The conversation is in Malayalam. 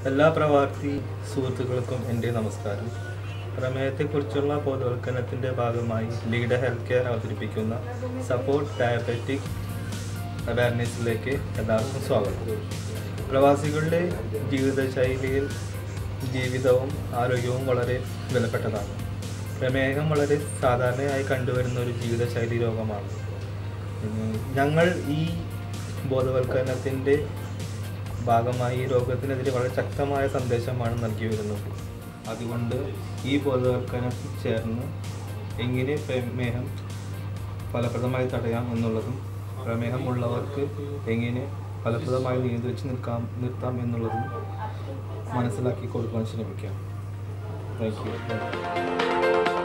എല്ലാ പ്രവാസി സുഹൃത്തുക്കൾക്കും എൻ്റെ നമസ്കാരം പ്രമേയത്തെക്കുറിച്ചുള്ള ബോധവൽക്കരണത്തിൻ്റെ ഭാഗമായി ലീഡർ ഹെൽത്ത് കെയർ അവതരിപ്പിക്കുന്ന സപ്പോർട്ട് ഡയബറ്റിക് അവയർനെസ്സിലേക്ക് എല്ലാവർക്കും സ്വാഗതം പ്രവാസികളുടെ ജീവിതശൈലിയിൽ ജീവിതവും ആരോഗ്യവും വളരെ വിലപ്പെട്ടതാണ് പ്രമേഹം വളരെ സാധാരണയായി കണ്ടുവരുന്ന ഒരു ജീവിതശൈലി രോഗമാണ് ഉം, ഞങ്ങൾ ഈ ബോധവൽക്കരണത്തിൻ്റെ ഭാഗമായി ഈ രോഗത്തിനെതിരെ വളരെ ശക്തമായ സന്ദേശമാണ് നൽകി വരുന്നത് അതുകൊണ്ട് ഈ ബോധവൽക്കരണത്തിൽ ചേർന്ന് എങ്ങനെ പ്രമേഹം ഫലപ്രദമായി തടയാം എന്നുള്ളതും പ്രമേഹമുള്ളവർക്ക് എങ്ങനെ ഫലപ്രദമായി നിയന്ത്രിച്ച് നിൽക്കാം നിർത്താം എന്നുള്ളതും മനസ്സിലാക്കി കൊടുക്കാൻ ശ്രമിക്കാം താങ്ക് യു